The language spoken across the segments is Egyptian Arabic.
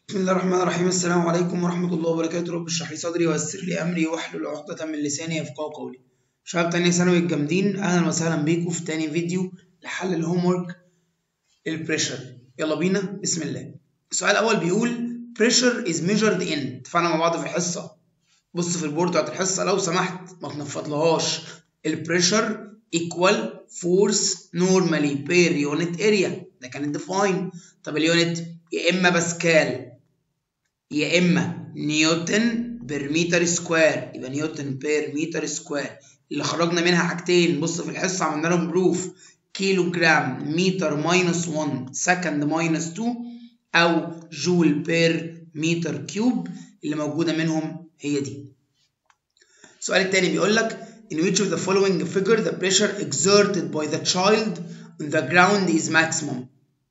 بسم الله الرحمن الرحيم السلام عليكم ورحمة الله وبركاته رب اشرح لي صدري ويسر لي أمري واحلل عقدة من لساني يفقهوا قولي شباب تانية ثانوي الجامدين أهلا وسهلا بيكم في تاني فيديو لحل الهوم ورك البريشر يلا بينا بسم الله السؤال الأول بيقول pressure is measured in اتفقنا مع بعض في الحصة بص في البورد بتاعت الحصة لو سمحت ما تنفضلهاش البريشر equal force normally per unit area ده كان الديفاين طب اليونت يا إما باسكال يا اما نيوتن بير متر سكوير يبقى نيوتن بير متر سكوير اللي خرجنا منها حاجتين بص في الحصه عملنا لهم بروف كيلو جرام متر ماينس 1 سكند ماينس 2 او جول بير متر كيوب اللي موجوده منهم هي دي السؤال الثاني بيقول لك in which of the following figure the pressure exerted by the child on the ground is maximum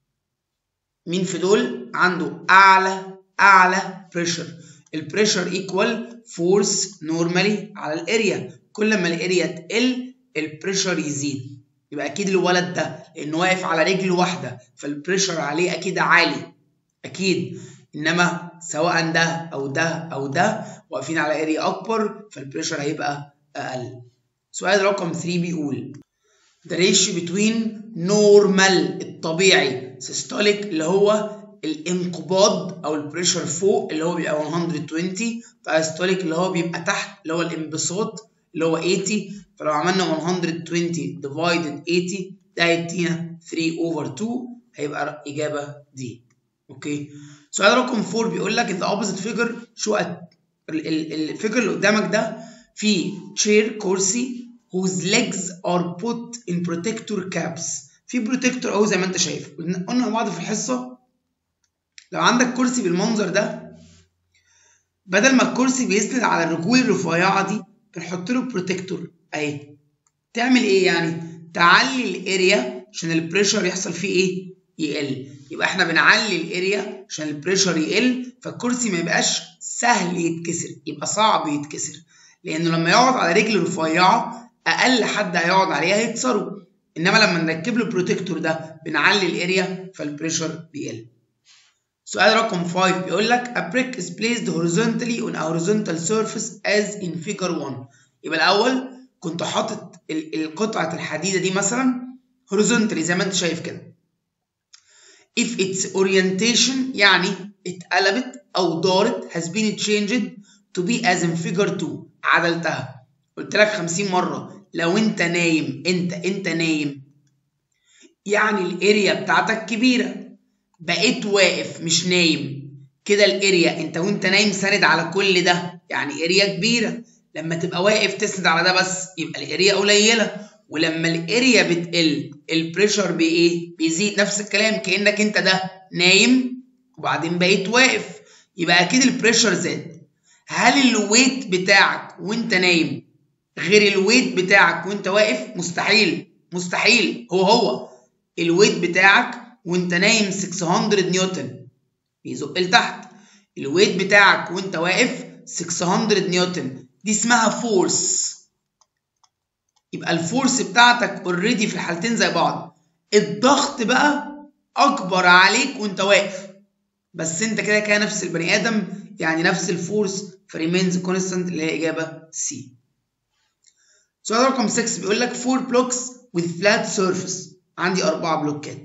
مين في دول عنده اعلى اعلى بريشر البريشر ايكوال فورس نورمالي على الاريا كل ما الاريا تقل البريشر يزيد يبقى اكيد الولد ده لانه واقف على رجل واحده فالبريشر عليه اكيد عالي اكيد انما سواء ده او ده او ده واقفين على اريا اكبر فالبريشر هيبقى اقل سؤال رقم 3 بيقول the ratio between normal الطبيعي systolic اللي هو الانقباض او البريشر فوق اللي هو بيبقى 120 فاستوليك اللي هو بيبقى تحت اللي هو الانبساط اللي هو 80 فلو عملنا 120 ديفايدد 80 ده هيدينا 3 اوفر 2 هيبقى الاجابه دي اوكي سؤال رقم 4 بيقول لك ذا اوبوزيت فيجر شو الفيجر اللي قدامك ده في تشير كرسي whose legs are put in protector caps في بروتكتور اهو زي ما انت شايف قلنا مع بعض في الحصه لو عندك كرسي بالمنظر ده بدل ما الكرسي بيسند على الرجول الرفيعه دي بنحط له بروتكتور اهي تعمل ايه يعني تعلي الاريا عشان البريشر يحصل فيه ايه يقل يبقى احنا بنعلي الاريا عشان البريشر يقل فالكرسي ما يبقاش سهل يتكسر يبقى صعب يتكسر لانه لما يقعد على رجل رفيعه اقل حد هيقعد عليها هيكسره انما لما نركب له البروتكتور ده بنعلي الاريا فالبريشر بيقل سؤال رقم 5 بيقول لك a brick is placed horizontally on a horizontal surface as in figure 1 يبقى الاول كنت حاطط القطعه الحديده دي مثلا horizontally زي ما انت شايف كده if its orientation يعني اتقلبت او دارت has been changed to be as in figure 2 عدلتها قلت لك 50 مره لو انت نايم انت انت نايم يعني الاريا بتاعتك كبيره بقيت واقف مش نايم كده الاريا انت وانت نايم ساند على كل ده يعني اريا كبيره لما تبقى واقف تسند على ده بس يبقى الاريا قليله ولما الاريا بتقل البريشر بايه بيزيد نفس الكلام كانك انت ده نايم وبعدين بقيت واقف يبقى اكيد البريشر زاد هل الويت بتاعك وانت نايم غير الويت بتاعك وانت واقف مستحيل مستحيل هو هو الويت بتاعك وانت نايم 600 نيوتن بيزق لتحت الويت بتاعك وانت واقف 600 نيوتن دي اسمها فورس يبقى الفورس بتاعتك اوريدي في الحالتين زي بعض الضغط بقى اكبر عليك وانت واقف بس انت كده كده نفس البني ادم يعني نفس الفورس فريمينز كونستانت اللي هي اجابه سي سؤال رقم 6 بيقول لك 4 blocks with flat surface عندي اربع بلوكات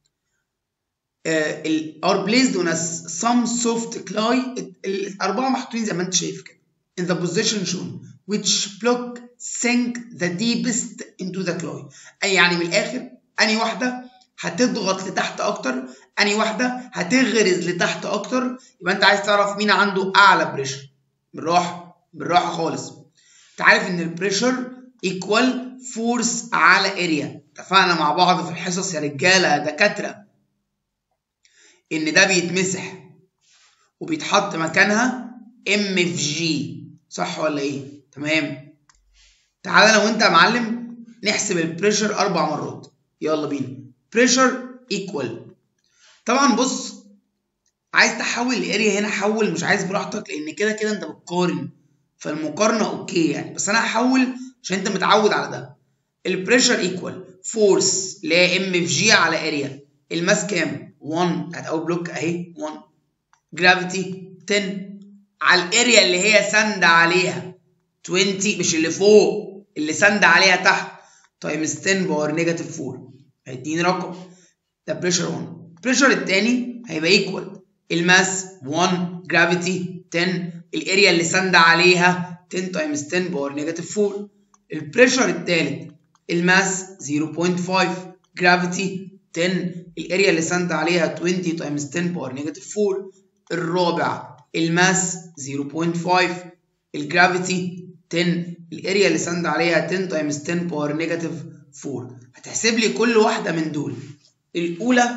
are placed on a some soft clay الأربعة محطوطين زي ما أنت شايف كده in the position shown which block sink the deepest into the clay أي يعني من الآخر أني واحدة هتضغط لتحت أكتر أني واحدة هتغرز لتحت أكتر يبقى أنت عايز تعرف مين عنده أعلى بريشر بالراحة بالراحة خالص أنت عارف إن البريشر equal force على اريا اتفقنا مع بعض في الحصص يا رجالة دكاترة ان ده بيتمسح وبيتحط مكانها ام في جي صح ولا ايه تمام تعالى لو انت يا معلم نحسب البريشر اربع مرات يلا بينا بريشر ايكوال طبعا بص عايز تحول الاريا هنا حول مش عايز براحتك لان كده كده انت بتقارن فالمقارنه اوكي يعني بس انا هحول عشان انت متعود على ده البريشر ايكوال فورس اللي هي ام في جي على اريا الماس كام 1 بتاعت اول بلوك اهي 1 جرافيتي 10 على الاريا اللي هي سند عليها 20 مش اللي فوق اللي سند عليها تحت تايمز 10 باور نيجاتيف 4 هيديني رقم ده بريشر 1 البريشر الثاني هيبقى ايكوال الماس 1 جرافيتي 10 الاريا اللي سند عليها 10 تايمز 10 باور نيجاتيف 4 البريشر الثالث الماس 0.5 جرافيتي 10 الاريا اللي سند عليها 20 تايمز 10 باور نيجاتيف 4 الرابع الماس 0.5 الجرافيتي 10 الاريا اللي سند عليها 10 تايمز 10 باور نيجاتيف 4 هتحسب لي كل واحده من دول الاولى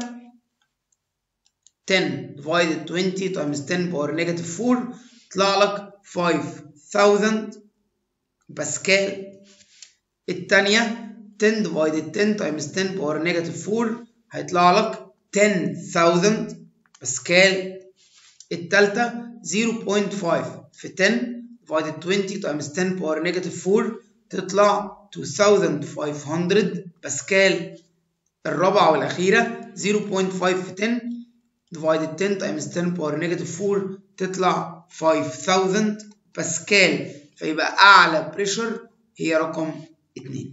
10 divided 20 times 10 باور نيجاتيف 4 يطلع لك 5000 باسكال الثانيه 10 divided 10 times 10 باور نيجاتيف 4 هيطلع لك 10000 باسكال الثالثه 0.5 في 10 divided 20 times 10 باور نيجاتيف 4 تطلع 2500 باسكال الرابعه والاخيره 0.5 في 10 divided 10 times 10 باور نيجاتيف 4 تطلع 5000 باسكال فيبقى اعلى بريشر هي رقم 2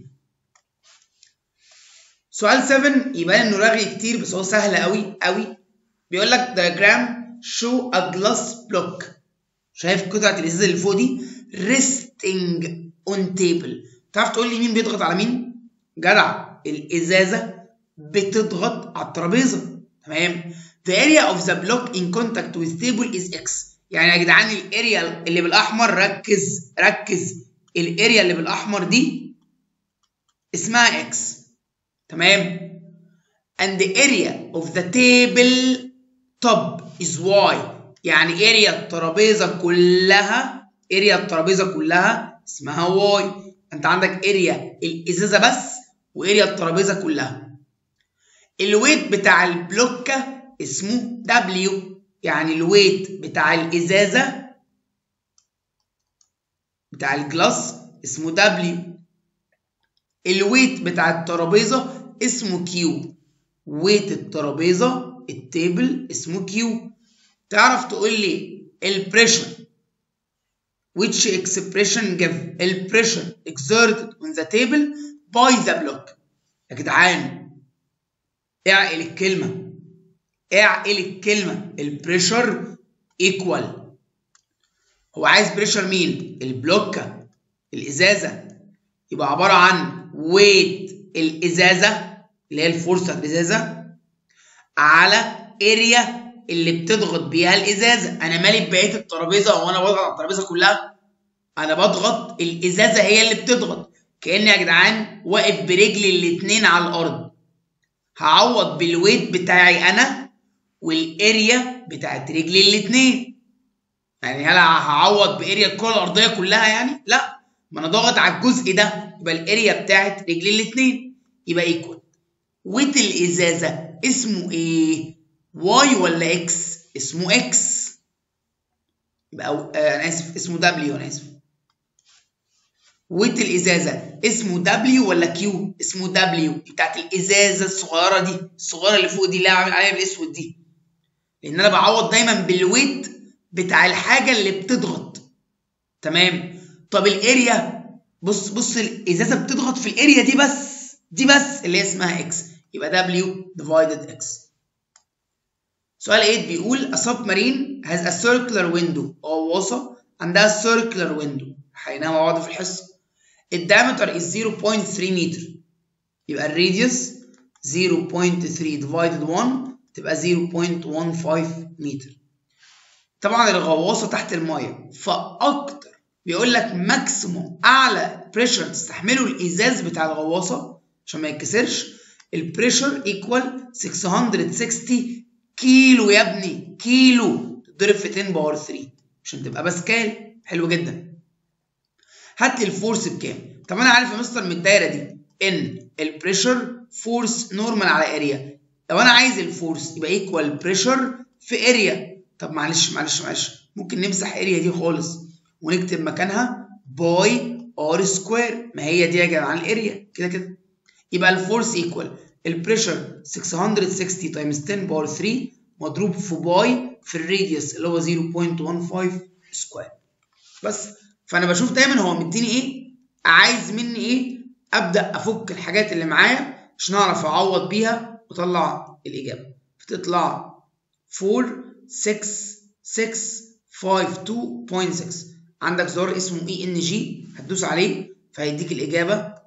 سؤال 7 يبان انه رغي كتير بس هو سهل قوي قوي بيقول لك diagram show a glass block شايف قطعه الازاز اللي فوق دي resting on table تعرف تقول لي مين بيضغط على مين جدع الازازه بتضغط على الترابيزه تمام the area of the block in contact with table is x يعني يا جدعان الاريا اللي بالاحمر ركز ركز الاريا اللي بالاحمر دي اسمها x تمام and the area of the table top is y يعني اريا الترابيزه كلها اريا الترابيزه كلها اسمها y انت عندك اريا الازازه بس واريا الترابيزه كلها الويت بتاع البلوكه اسمه W يعني الويت بتاع الازازه بتاع الجلاس اسمه W الويت بتاع الترابيزه اسمه Q ويت الترابيزه التيبل اسمه Q تعرف تقول لي البريشر which expression give البريشر exerted on the table by the block يا جدعان اعقل الكلمه اعقل الكلمه البريشر ايكوال هو عايز بريشر مين البلوكه الازازه يبقى عباره عن ويت الازازه اللي هي الفورس بتاعت الازازه على اريا اللي بتضغط بيها الازازه انا مالي بقيه الترابيزه وانا بضغط على الترابيزه كلها انا بضغط الازازه هي اللي بتضغط كاني يا جدعان واقف برجلي الاتنين على الارض هعوض بالويت بتاعي انا والاريا بتاعت رجلي الاتنين يعني هل هعوض باريا الكره الارضيه كلها يعني لا ما انا ضاغط على الجزء ده يبقى الاريا بتاعت رجلي الاتنين يبقى ايكوال ويت الازازه اسمه ايه واي ولا اكس اسمه اكس يبقى آه انا اسف اسمه دبليو انا اسف ويت الازازه اسمه دبليو ولا كيو اسمه دبليو بتاعت الازازه الصغيره دي الصغيره اللي فوق دي اللي عامل عليها بالاسود دي لان انا بعوض دايما بالويت بتاع الحاجه اللي بتضغط تمام طب الاريا بص بص الازازه بتضغط في الاريا دي بس دي بس اللي هي اسمها اكس يبقى دبليو ديفايدد اكس سؤال 8 بيقول a submarine has a circular window غواصه عندها circular window حيناها مع بعض في الحصه الدايمتر is 0.3 متر يبقى الراديوس 0.3 divided 1 تبقى 0.15 متر طبعا الغواصه تحت الميه فاكتر بيقول لك ماكسيموم اعلى بريشر تستحمله الازاز بتاع الغواصه عشان ما يتكسرش البريشر ايكوال 660 كيلو يا ابني كيلو تضرب في 10 باور 3 عشان تبقى باسكال حلو جدا هات لي الفورس بكام طب انا عارف يا مستر من الدايره دي ان البريشر فورس نورمال على اريا لو انا عايز الفورس يبقى ايكوال بريشر في اريا طب معلش معلش معلش ممكن نمسح اريا دي خالص ونكتب مكانها باي ار سكوير ما هي دي يا جدعان الاريا كده كده يبقى الفورس ايكوال البريشر 660 تايمز 10 باور 3 مضروب في باي في الراديوس اللي هو 0.15 سكوير بس فانا بشوف دايما هو مديني ايه عايز مني ايه ابدا افك الحاجات اللي معايا عشان اعرف اعوض بيها واطلع الاجابه فتطلع 4 6 6 5 2.6 عندك زرار اسمه اي ان جي هتدوس عليه فهيديك الاجابه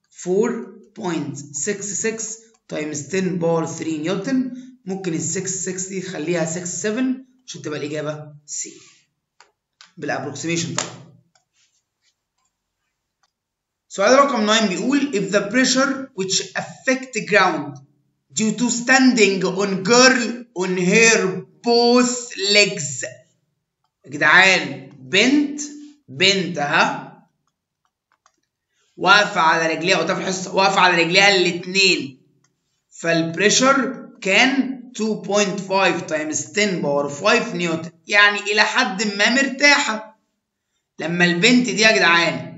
4.66 تايمز 10 باور 3 نيوتن ممكن ال 6 6 دي تخليها 6 7 عشان تبقى الاجابه سي بالابروكسيميشن طبعا سؤال رقم 9 بيقول if the pressure which affect ground due to standing on girl on her both legs يا جدعان بنت بنت ها واقفة على رجليها قلتها في الحصة واقفة على رجليها الاتنين فالبريشر كان 2.5 تايمز 10 باور 5 نيوتن يعني إلى حد ما مرتاحة لما البنت دي يا جدعان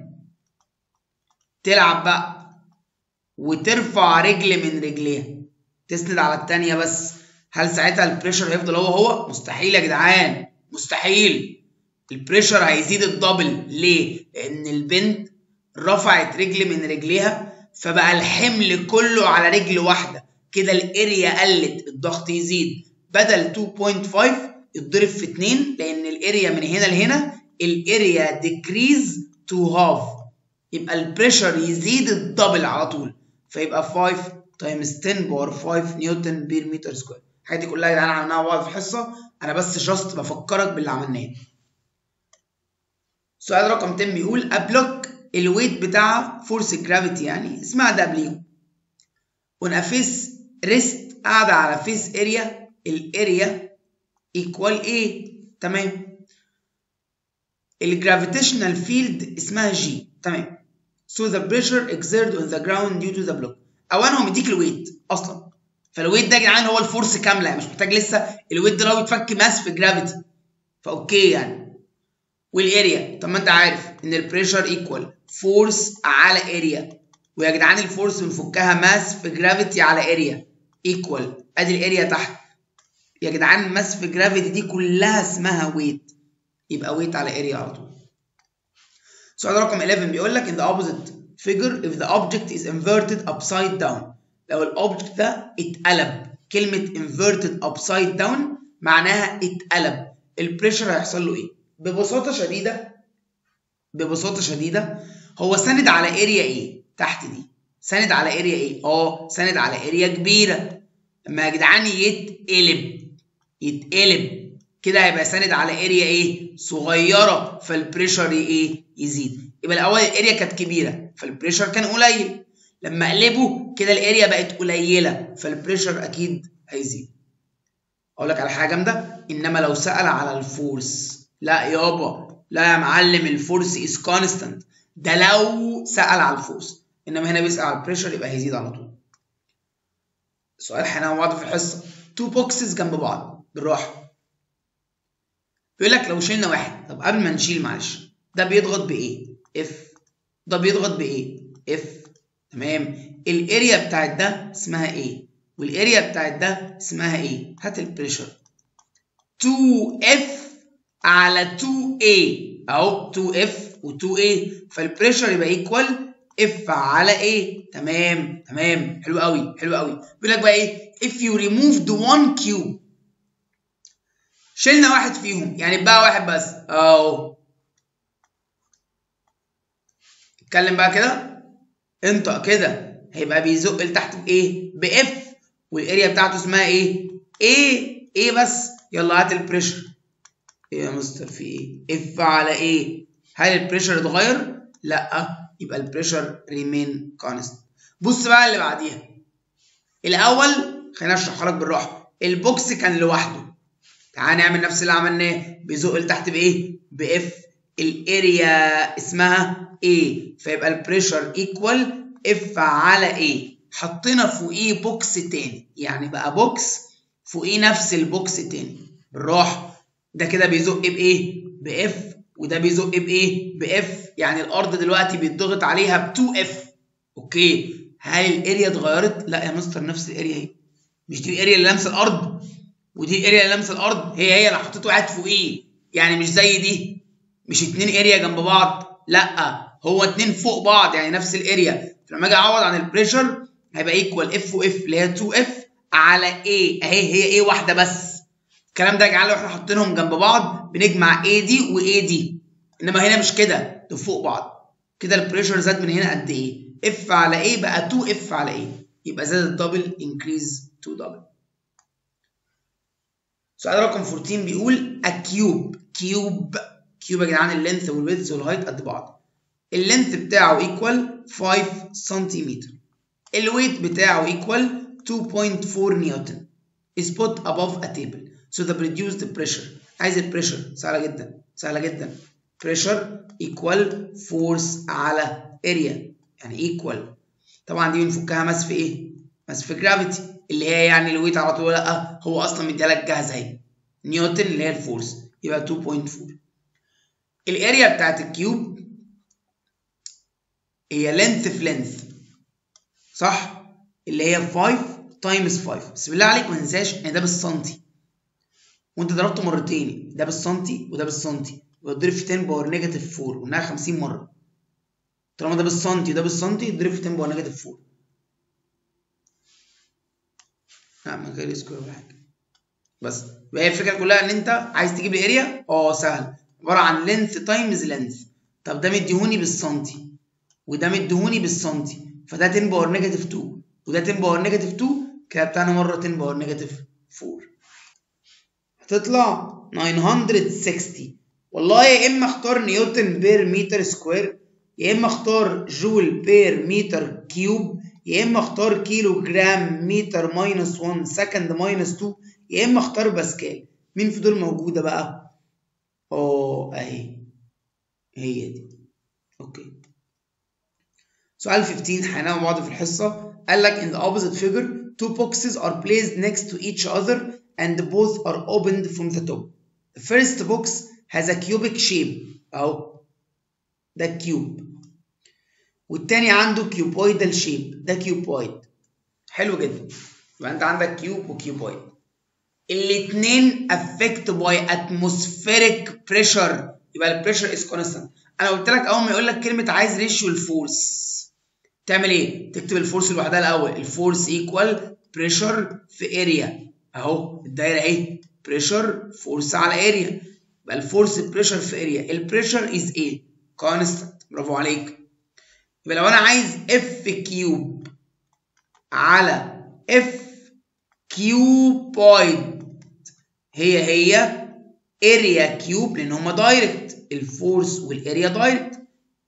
تلعب بقى وترفع رجل من رجليها تسند على التانية بس هل ساعتها البريشر هيفضل هو هو؟ مستحيل يا جدعان مستحيل البريشر هيزيد الدبل ليه؟ لأن البنت رفعت رجل من رجليها فبقى الحمل كله على رجل واحدة كده الاريا قلت الضغط يزيد بدل 2.5 يتضرب في 2 لأن الاريا من هنا لهنا الاريا ديكريز تو هاف يبقى البريشر يزيد الدبل على طول فيبقى 5 تايمز 10 باور 5 نيوتن بير متر سكوير الحاجات دي كلها يا جدعان عملناها بعض في الحصه انا بس جاست بفكرك باللي عملناه سؤال رقم 10 بيقول ابلوك الويت بتاعها فورس جرافيتي يعني اسمها دبليو اون فيس ريست قاعده على فيس اريا الاريا ايكوال ايه تمام الجرافيتيشنال فيلد اسمها جي تمام so the pressure exerted on the ground due to the block اولا هو مديك الويت اصلا فالويت ده يا جدعان هو الفورس كامله يعني مش محتاج لسه الويت ده لو يتفك ماس في جرافيتي فاوكي يعني والاريا طب ما انت عارف ان البريشر ايكوال فورس على اريا ويا جدعان الفورس بنفكها ماس في جرافيتي على اريا ايكوال ادي الاريا تحت يا جدعان ماس في جرافيتي دي كلها اسمها ويت يبقى ويت على اريا على طول سؤال رقم 11 بيقول لك in the opposite figure if the object is inverted upside down لو الاوبجكت ده اتقلب كلمة inverted upside down معناها اتقلب البريشر هيحصل له ايه؟ ببساطة شديدة ببساطة شديدة هو ساند على اريا ايه؟ تحت دي ساند على اريا ايه؟ اه ساند على اريا كبيرة لما يا جدعان يتقلب يتقلب كده هيبقى ساند على اريا ايه؟ صغيرة فالبريشر ايه؟ يزيد يبقى الاول الاريا كانت كبيرة فالبريشر كان قليل لما اقلبه كده الاريا بقت قليلة فالبريشر اكيد هيزيد اقول لك على حاجة جامدة انما لو سأل على الفورس لا يابا لا يا معلم الفورس از كونستانت ده لو سأل على الفورس انما هنا بيسأل على البريشر يبقى هيزيد على طول سؤال احنا بعض في الحصة تو بوكسز جنب بعض بالراحة بيقول لك لو شلنا واحد طب قبل ما نشيل معلش ده بيضغط بايه اف ده بيضغط بايه اف تمام الاريا بتاعت ده اسمها ايه والاريا بتاعت ده اسمها ايه هات البريشر 2F على 2A اهو 2F و2A فالبريشر يبقى ايكوال F على A تمام تمام حلو قوي حلو قوي بيقول لك بقى ايه if you removed one cube شلنا واحد فيهم يعني بقى واحد بس اهو اتكلم بقى كده انطق كده هيبقى بيزق لتحت بايه باف والاريا بتاعته اسمها ايه ايه ايه بس يلا هات البريشر ايه يا مستر في ايه اف على ايه هل البريشر اتغير لا يبقى البريشر ريمين كونست بص بقى اللي بعديها الاول خلينا اشرحها لك بالراحه البوكس كان لوحده تعال نعمل نفس اللي عملناه بيزق لتحت بايه باف الاريا اسمها A فيبقى البريشر ايكوال اف على A حطينا فوقيه بوكس تاني يعني بقى بوكس فوقيه نفس البوكس تاني بالراحه ده كده بيزق بايه باف وده بيزق بايه باف يعني الارض دلوقتي بيتضغط عليها ب 2 اف اوكي هل الاريا اتغيرت لا يا مستر نفس الاريا اهي مش دي الاريا اللي لامسه الارض ودي الاريا اللي لامسه الارض هي هي اللي حطيت واحد فوقيه يعني مش زي دي مش اتنين اريا جنب بعض لا هو اتنين فوق بعض يعني نفس الاريا فلما اجي اعوض عن البريشر هيبقى ايكوال اف واف اللي هي 2 اف على ايه اهي هي ايه واحده بس الكلام ده يا جماعه لو احنا حاطينهم جنب بعض بنجمع ايه دي وايه دي انما هنا مش كده دول فوق بعض كده البريشر زاد من هنا قد ايه اف على ايه بقى 2 اف على ايه يبقى زاد الدبل انكريز تو دبل سؤال رقم 14 بيقول اكيوب كيوب كيوب يا جدعان اللينث والويدث والهايت قد بعض اللينث بتاعه ايكوال 5 سنتيمتر الويت بتاعه ايكوال 2.4 نيوتن is put above a table so the produced pressure عايز البريشر سهله جدا سهله جدا pressure equal force على area يعني equal طبعا دي بنفكها ماس في ايه ماس في gravity اللي هي يعني الويت على طول لا هو اصلا مديها لك جاهزه اهي نيوتن اللي هي الفورس يبقى 2.4 الاريا بتاعت الكيوب هي لينث في لينث صح اللي هي 5 تايمز 5 بس بالله عليك ما تنساش ان ده بالسنتي وانت ضربته مرتين ده بالسنتي وده بالسنتي يبقى في 10 باور نيجاتيف 4 وانها 50 مره طالما ده بالسنتي وده بالسنتي يتضرب في 10 باور نيجاتيف 4 لا من غير سكوير ولا حاجه بس هي الفكره كلها ان انت عايز تجيب الاريا اه سهل عباره عن لينث تايمز لينث طب ده مديهوني بالسنتي وده مديهوني بالسنتي فده 10 باور نيجاتيف 2 وده 10 باور نيجاتيف 2 كده بتاعنا مره 10 باور نيجاتيف 4 هتطلع 960 والله يا اما اختار نيوتن بير متر سكوير يا اما اختار جول بير متر كيوب يا اما اختار كيلو جرام متر ماينس 1 سكند ماينس 2 يا اما اختار باسكال مين في دول موجوده بقى اه اهي هي دي اوكي سؤال 15 حيناهم بعض في الحصه قال لك in the opposite figure two boxes are placed next to each other and both are opened from the top the first box has a cubic shape اهو ده كيوب والتاني عنده كيوبويدال شيب ده كيوبويد حلو جدا يبقى انت عندك كيوب وكيوبويد الاثنين affect by atmospheric pressure يبقى البريشر از كونستانت انا قلت لك اول ما يقول لك كلمه عايز ريشيو الفورس تعمل ايه تكتب الفورس لوحدها الاول الفورس ايكوال بريشر في اريا اهو الدايره اهي بريشر فورس على اريا يبقى الفورس بريشر في اريا البريشر از ايه كونستانت برافو عليك يبقى لو انا عايز اف كيوب على اف كيوبويد هي هي اريا كيوب لان هما دايركت الفورس والاريا دايركت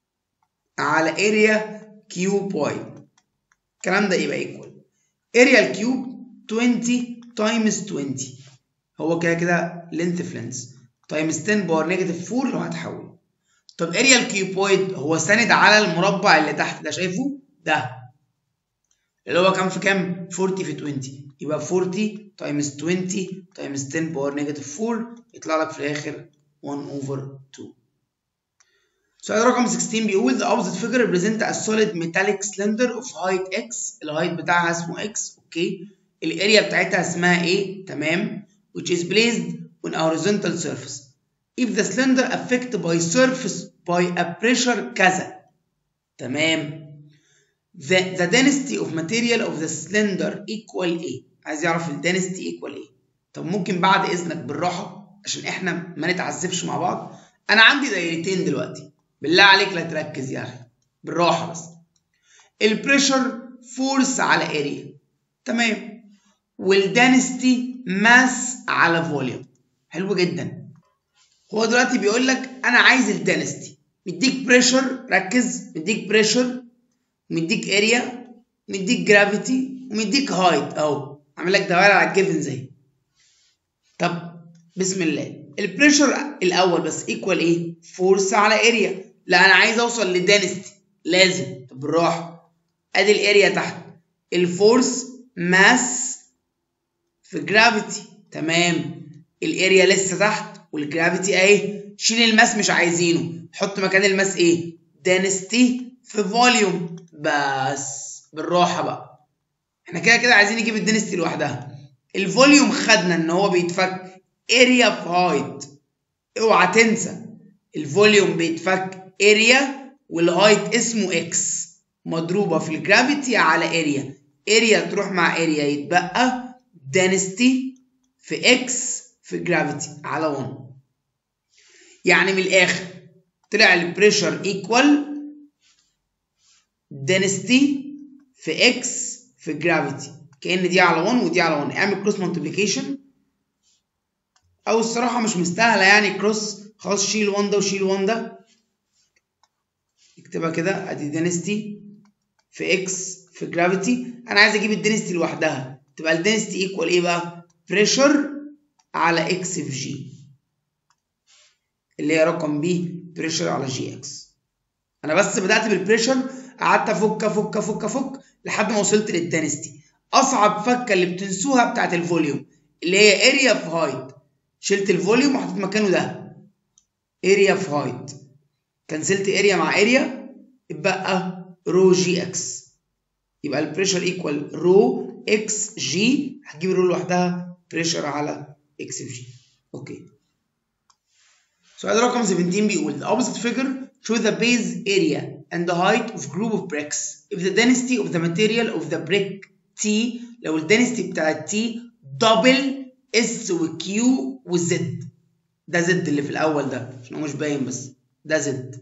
على اريا كيوبويد الكلام ده يبقى ايكوال اريا الكيوب 20 تايمز 20 هو كده كده لينث في لينث تايمز 10 باور نيجاتيف 4 لو هتحول طب اريا الكيوبويد هو ساند على المربع اللي تحت ده شايفه ده اللي هو كام في كام 40 في 20 يبقى 40 تايمز 20 تايمز 10 باور نيجاتيف 4 يطلع لك في الاخر 1 اوفر 2 سؤال رقم 16 بيقول the opposite figure represent a solid metallic cylinder of height x الهايت بتاعها اسمه x اوكي الاريا بتاعتها اسمها ايه تمام which is placed on a horizontal surface if the cylinder affected by surface by a pressure كذا تمام the, the density of material of the cylinder equal ايه عايز يعرف ال density equal ايه طب ممكن بعد اذنك بالراحه عشان احنا ما نتعذبش مع بعض انا عندي دايرتين دلوقتي بالله عليك لا تركز يا اخي بالراحه بس البريشر فورس على اريا تمام والدنستي ماس على فوليوم حلو جدا هو دلوقتي بيقول لك انا عايز الدنستي مديك بريشر ركز مديك بريشر مديك اريا مديك جرافيتي ومديك هايت اهو عامل لك دوائر على الجيفن زي طب بسم الله البريشر الاول بس ايكوال ايه فورس على اريا لا انا عايز اوصل لدانستي لازم طب بالراحه ادي الاريا تحت الفورس ماس في جرافيتي تمام الاريا لسه تحت والجرافيتي اهي شيل الماس مش عايزينه حط مكان الماس ايه دانستي في فوليوم بس بالراحه بقى احنا كده كده عايزين نجيب الدنستي لوحدها الفوليوم خدنا ان هو بيتفك اريا في هايت اوعى تنسى الفوليوم بيتفك اريا والهايت اسمه اكس مضروبه في الجرافيتي على اريا اريا تروح مع اريا يتبقى density في اكس في جرافيتي على 1 يعني من الاخر طلع البريشر ايكوال density في اكس في جرافيتي كان دي على 1 ودي على 1 اعمل كروس مالتيبليكيشن او الصراحه مش مستاهله يعني كروس خلاص شيل 1 ده وشيل 1 ده اكتبها كده ادي density في اكس في جرافيتي انا عايز اجيب الدنستي لوحدها تبقى الدنستي ايكوال ايه بقى بريشر على اكس في جي اللي هي رقم بي بريشر على جي اكس انا بس بدات بالبريشر قعدت افك افك افك افك لحد ما وصلت للدنستي اصعب فكه اللي بتنسوها بتاعت الفوليوم اللي هي اريا في هايت شلت الفوليوم وحطيت مكانه ده اريا في هايت كنسلت اريا مع اريا اتبقى رو جي اكس يبقى البريشر ايكوال رو اكس جي هتجيب الرو لوحدها بريشر على اكس في جي اوكي سؤال رقم 17 بيقول the opposite figure show the base area and the height of group of bricks if the density of the material of the brick T لو الدنسيتي بتاعت T double S و Q و Z ده Z اللي في الأول ده عشان هو مش باين بس ده Z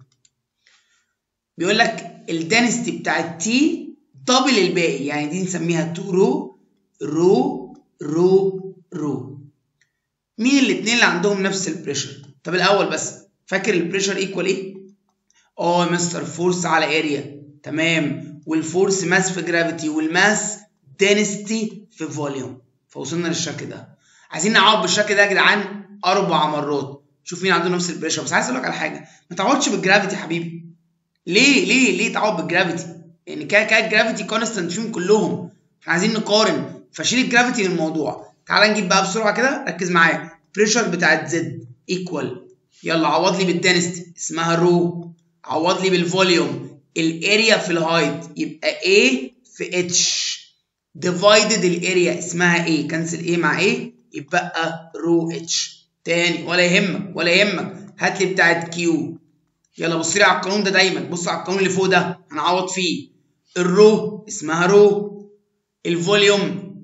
بيقول لك الدنسيتي بتاعت T دبل الباقي يعني دي نسميها 2 رو رو رو رو مين الاثنين اللي عندهم نفس البريشر طب الاول بس فاكر البريشر ايكوال ايه اه مستر فورس على اريا تمام والفورس ماس في جرافيتي والماس دينستي في فوليوم فوصلنا للشكل ده عايزين نعوض بالشكل ده يا جدعان اربع مرات شوف مين عنده نفس البريشر بس عايز اقول لك على حاجه ما تعوضش بالجرافيتي يا حبيبي ليه ليه ليه تعوض بالجرافيتي يعني كده كده الجرافيتي كونستنت فيهم كلهم احنا عايزين نقارن فشيل الجرافيتي من الموضوع تعال نجيب بقى بسرعه كده ركز معايا بريشر بتاعت زد ايكوال يلا عوض لي بالدنستي اسمها رو عوض لي بالفوليوم الاريا في الهايت يبقى A في H ديفايدد الاريا اسمها A كنسل A مع A يبقى رو H تاني ولا يهمك ولا يهمك هات لي بتاعت كيو يلا بص لي على القانون ده دايما بص على القانون اللي فوق ده هنعوض فيه الرو اسمها رو الفوليوم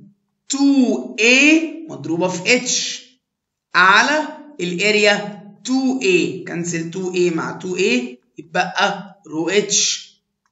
2A مضروبة في H على الاريا 2A كنسل 2A مع 2A يبقى رو H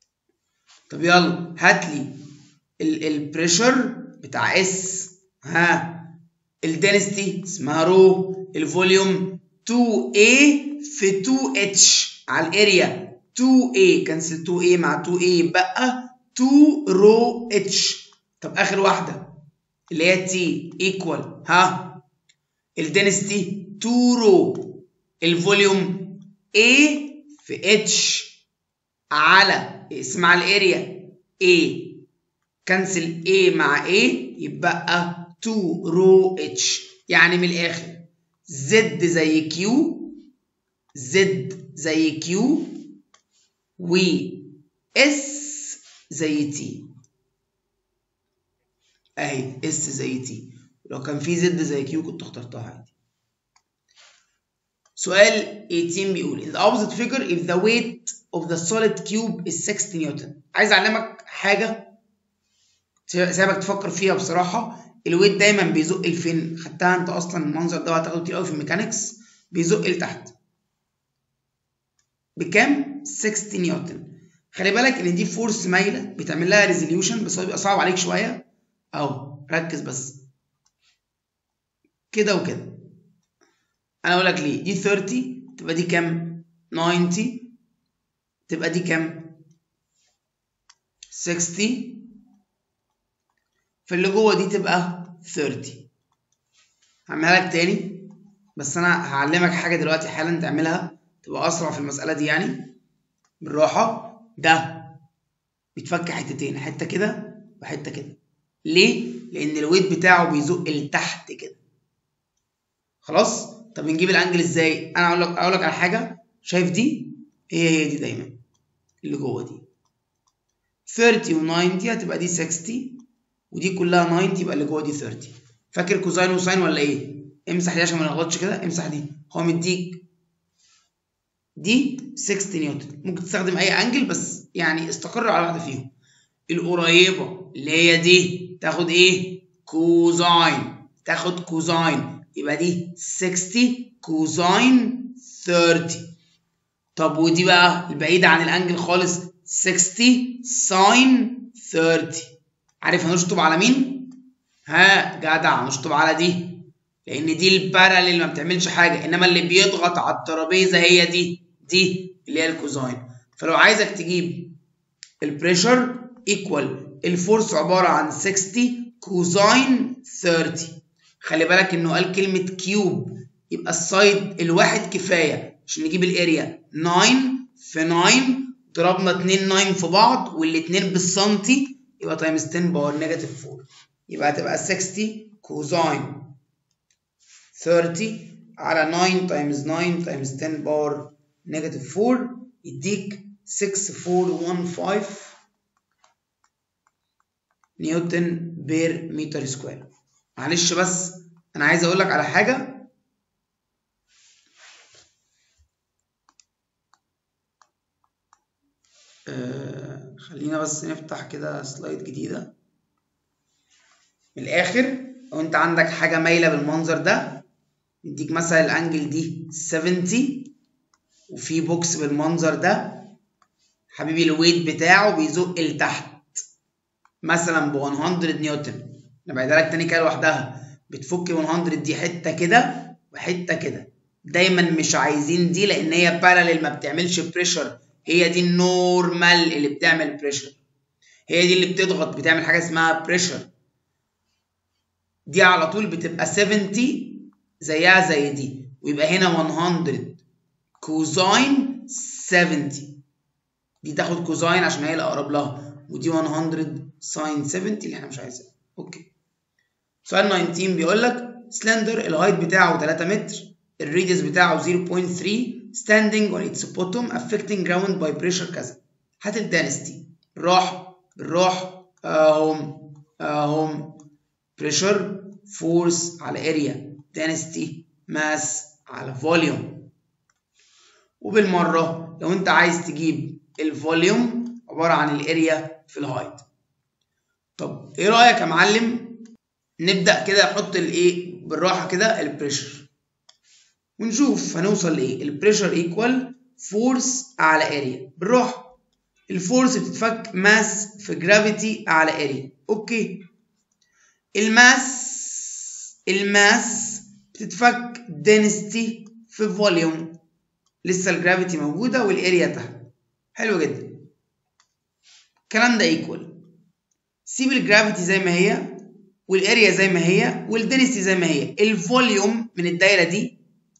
طب يلا هات لي البريشر بتاع S ها الدنستي اسمها رو الفوليوم 2A في 2H على الاريا 2A كنسل 2A مع 2A يبقى 2 رو H طب اخر واحده اللي هي T ايكوال ها الدنستي 2 رو الفوليوم A في H على اسمع الاريا A كنسل A مع A يبقى 2 رو H يعني من الاخر Z زي Q Z زي Q و S زي T اهي S زي T لو كان في Z زي Q كنت اخترتها عادي سؤال 18 بيقول in the opposite figure if the weight of the solid cube is 60 نيوتن عايز اعلمك حاجه سيبك تفكر فيها بصراحه الويت دايما بيزق لفين خدتها انت اصلا المنظر ده هتاخده كتير قوي في الميكانكس بيزق لتحت بكام 60 نيوتن خلي بالك ان دي فورس مايله بتعمل لها ريزوليوشن بس هو بيبقى صعب عليك شويه اهو ركز بس كده وكده انا اقول لك ليه دي 30 تبقى دي كام 90 تبقى دي كام 60 فاللي جوه دي تبقى 30 هعملها لك تاني بس انا هعلمك حاجه دلوقتي حالا تعملها تبقى اسرع في المساله دي يعني بالراحه ده بيتفك حتتين حته كده وحته كده ليه لان الويت بتاعه بيزق لتحت كده خلاص طب نجيب الانجل ازاي انا اقول لك اقول لك على حاجه شايف دي هي هي دي دايما اللي جوه دي 30 و90 هتبقى دي 60 ودي كلها 90 يبقى اللي جوه دي 30 فاكر كوزاين وساين ولا ايه امسح دي عشان ما نغلطش كده امسح دي هو مديك دي 60 نيوتن ممكن تستخدم اي انجل بس يعني استقر على واحده فيهم القريبه اللي هي دي تاخد ايه كوزاين تاخد كوزاين يبقى دي 60 كوزاين 30 طب ودي بقى البعيده عن الانجل خالص 60 ساين 30 عارف هنشطب على مين ها جدع نشطب على دي لان دي الباراليل ما بتعملش حاجه انما اللي بيضغط على الترابيزه هي دي دي اللي هي الكوزاين فلو عايزك تجيب البريشر ايكوال الفورس عباره عن 60 كوزاين 30 خلي بالك انه قال كلمه كيوب يبقى السايد الواحد كفايه عشان نجيب الاريا 9 في 9 ضربنا 2 9 في بعض والاثنين بالسنتي يبقى تايمز 10 باور نيجاتيف 4 يبقى هتبقى 60 كوزاين 30 على 9 تايمز 9 تايمز 10 باور نيجاتيف 4 يديك 6415 نيوتن بير متر سكوير معلش بس انا عايز اقول لك على حاجه آه خلينا بس نفتح كده سلايد جديده من الاخر لو انت عندك حاجه مايله بالمنظر ده يديك مثلا الانجل دي 70 وفي بوكس بالمنظر ده حبيبي الويت بتاعه بيزق لتحت مثلا ب 100 نيوتن انا بعيدها لك تاني كده لوحدها بتفك 100 دي حته كده وحته كده دايما مش عايزين دي لان هي باراليل ما بتعملش بريشر هي دي النورمال اللي بتعمل بريشر هي دي اللي بتضغط بتعمل حاجه اسمها بريشر دي على طول بتبقى 70 زيها زي دي ويبقى هنا 100 كوزاين 70 دي تاخد كوزاين عشان هي الاقرب لها ودي 100 ساين 70 اللي احنا مش عايزينها اوكي سؤال 19 بيقول لك سلندر الهايت بتاعه 3 متر الريديوس بتاعه 0.3 standing on its bottom affecting ground by pressure كذا هات الدانستي بالراحه بالراحه اهم اهم بريشر فورس على اريا دانستي ماس على فوليوم وبالمره لو انت عايز تجيب الفوليوم عباره عن الاريا في الهايت طب ايه رايك يا معلم نبدا كده نحط الايه بالراحه كده البريشر ونشوف هنوصل لايه البريشر ايكوال فورس على اريا بالراحه الفورس بتتفك ماس في جرافيتي على اريا اوكي الماس الماس بتتفك دينستي في فوليوم لسه الجرافيتي موجوده والاريا تحت حلو جدا الكلام ده ايكوال سيب الجرافيتي زي ما هي والاريا زي ما هي والدنسيتي زي ما هي الفوليوم من الدايره دي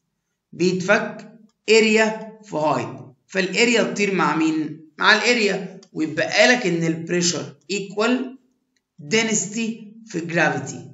بيتفك اريا في هايت فالاريا تطير مع مين مع الاريا ويبقى لك ان البريشر ايكوال دنسيتي في جرافيتي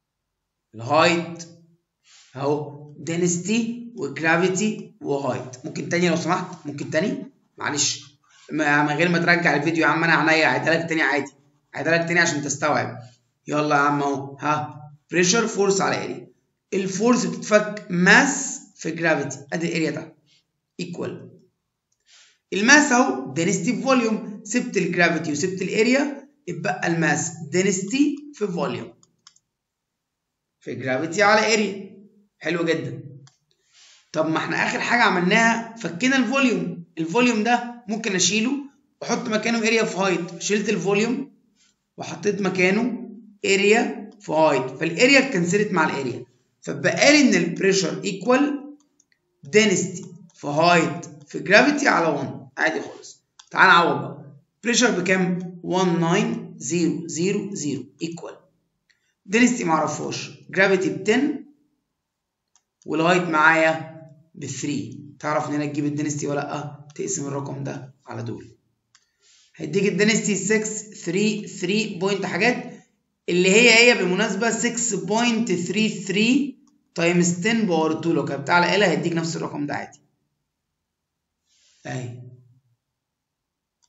الهايت اهو دنسيتي وجرافيتي وهايت ممكن تاني لو سمحت ممكن تاني معلش من غير ما ترجع الفيديو يا عم انا عينيا اعيدها لك تاني عادي اعيدها لك تاني عشان تستوعب يلا يا عم اهو ها بريشر فورس على اريا الفورس بتتفك ماس في جرافيتي ادي الاريا تحت ايكوال الماس اهو دينستي فوليوم سبت الجرافيتي وسبت الاريا اتبقى الماس دينستي في فوليوم في جرافيتي على اريا حلو جدا طب ما احنا اخر حاجه عملناها فكينا الفوليوم الفوليوم ده ممكن اشيله واحط مكانه اريا في هايت شلت الفوليوم وحطيت مكانه اريا في هايت فالاريا اتكنسلت مع الاريا فبقى لي ان البريشر ايكوال دينستي في هايت في جرافيتي على 1 عادي خالص تعال نعوض بقى بريشر بكام 19000 ايكوال دينستي معرفهاش جرافيتي ب 10 والهايت معايا ب 3 تعرف ان هنا تجيب الدينستي ولا لا تقسم الرقم ده على دول هيديك الدينستي 6 3 3 بوينت حاجات اللي هي هي بالمناسبة 6.33 تايمز 10 باور 2 لو كانت بتاع الآلة هيديك نفس الرقم ده عادي. أهي.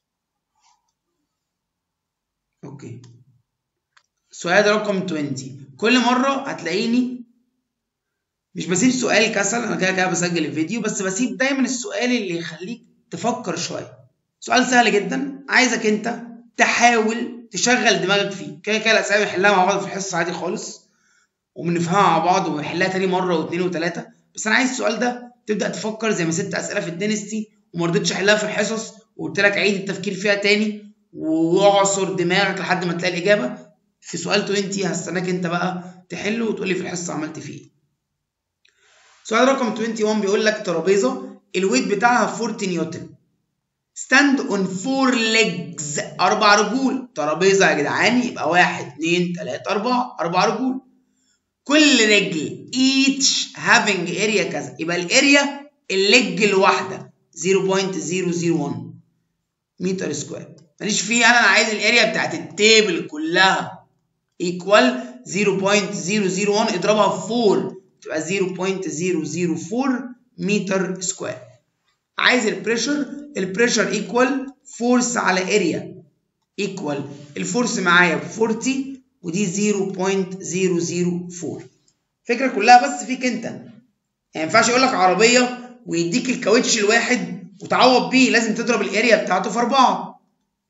أوكي. سؤال رقم 20 كل مره هتلاقيني مش بسيب سؤال كسل انا كده كده بسجل الفيديو بس بسيب دايما السؤال اللي يخليك تفكر شويه سؤال سهل جدا عايزك انت تحاول تشغل دماغك فيه كده كده الاسئله بنحلها مع بعض في الحصه عادي خالص وبنفهمها مع بعض وبنحلها تاني مره واثنين وثلاثه بس انا عايز السؤال ده تبدا تفكر زي ما ست اسئله في الدينستي وما رضيتش احلها في الحصص وقلت لك عيد التفكير فيها تاني واعصر دماغك لحد ما تلاقي الاجابه في سؤال 20 هستناك انت بقى تحله وتقول لي في الحصه عملت فيه ايه سؤال رقم 21 بيقول لك ترابيزه الويت بتاعها 40 نيوتن ستاند اون فور ليجز اربع رجول ترابيزه يا جدعان يبقى واحد اتنين تلاته اربعه اربع رجول كل رجل each having area كذا يبقى الاريا الليج الواحده 0.001 متر سكوير ماليش فيه انا انا عايز الاريا بتاعت التيبل كلها ايكوال 0.001 اضربها في 4 تبقى 0.004 متر سكوير عايز البريشر البريشر ايكوال فورس على اريا ايكوال الفورس معايا ب 40 ودي 0.004 الفكره كلها بس فيك انت يعني ما ينفعش يقول لك عربيه ويديك الكاوتش الواحد وتعوض بيه لازم تضرب الاريا بتاعته في 4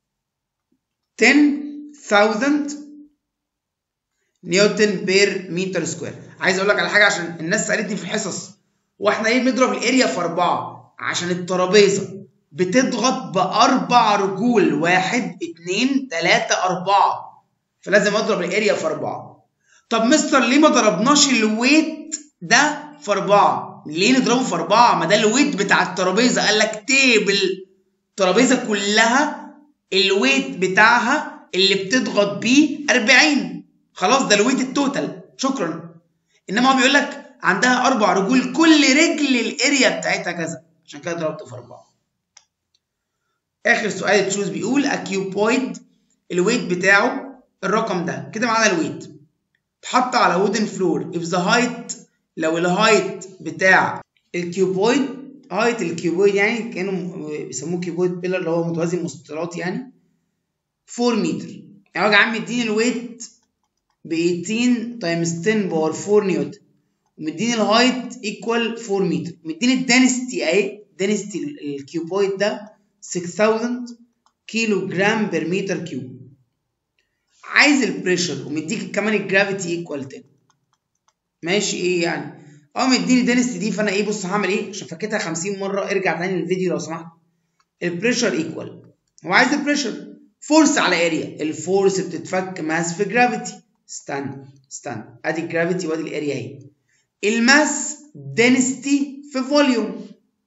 10000 نيوتن بير متر سكوير عايز اقول لك على حاجه عشان الناس سالتني في الحصص واحنا ليه بنضرب الاريا في 4 عشان الترابيزه بتضغط باربع رجول واحد اتنين تلاته اربعه فلازم اضرب الاريا في اربعه طب مستر ليه ما ضربناش الويت ده في اربعه ليه نضربه في اربعه ما ده الويت بتاع الترابيزه قال لك تيبل الترابيزه كلها الويت بتاعها اللي بتضغط بيه 40 خلاص ده الويت التوتال شكرا انما هو بيقول لك عندها اربع رجول كل رجل الاريا بتاعتها كذا عشان كده ضربته في اربعه اخر سؤال تشوز بيقول اكيوبويد الويت بتاعه الرقم ده كده معانا الويت اتحط على وودن فلور if the height لو الهايت بتاع الكيوبويد هايت الكيوبويد يعني كانوا بيسموه كيوبويد بيلر اللي هو متوازي مستطيلات يعني 4 متر يعني هو يا عم مديني الويت ب 18 تايمز 10 باور 4 نيوتن ومديني الهايت ايكوال 4 متر مديني الدنستي اهي دنستي الكيوبويد ده 6000 كيلو جرام بير متر كيوب عايز البريشر ومديك كمان الجرافيتي ايكوال 10 ماشي ايه يعني اه مديني دنستي دي فانا ايه بص هعمل ايه عشان فكيتها 50 مره ارجع تاني للفيديو لو سمحت البريشر ايكوال هو عايز البريشر فورس على اريا الفورس بتتفك ماس في جرافيتي استنى استنى ادي الجرافيتي وادي الاريا اهي الماس دنستي في فوليوم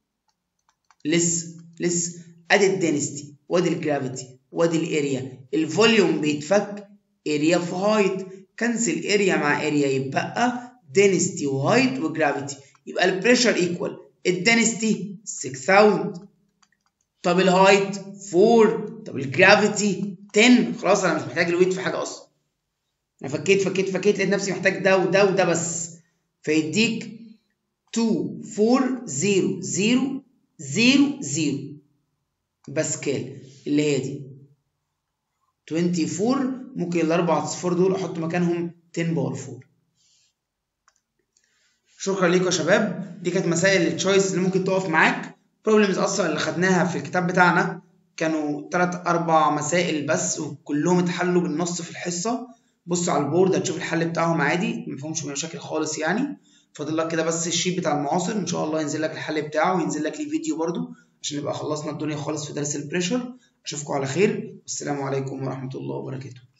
لسه لسه ادي الدنستي وادي الجرافيتي وادي الاريا الفوليوم بيتفك اريا في هايت كنسل اريا مع اريا يبقى دنستي وهايت وجرافيتي يبقى البريشر ايكوال الدنستي 6000 طب الهايت 4 طب الجرافيتي 10 خلاص انا مش محتاج الويت في حاجه اصلا انا فكيت فكيت فكيت لقيت نفسي محتاج ده وده وده بس فيديك 2 4 0 0 0 0 باسكال اللي هي دي 24 ممكن الاربع اصفار دول احط مكانهم 10 باور 4 شكرا ليكم يا شباب دي كانت مسائل التشويس اللي ممكن تقف معاك بروبلمز اصلا اللي خدناها في الكتاب بتاعنا كانوا 3 4 مسائل بس وكلهم اتحلوا بالنص في الحصه بص على البورد هتشوف الحل بتاعهم عادي ما فيهمش مشاكل خالص يعني فاضل لك كده بس الشيت بتاع المعاصر ان شاء الله ينزل لك الحل بتاعه وينزل لك ليه فيديو برده عشان نبقى خلصنا الدنيا خالص في درس البريشر اشوفكم على خير والسلام عليكم ورحمه الله وبركاته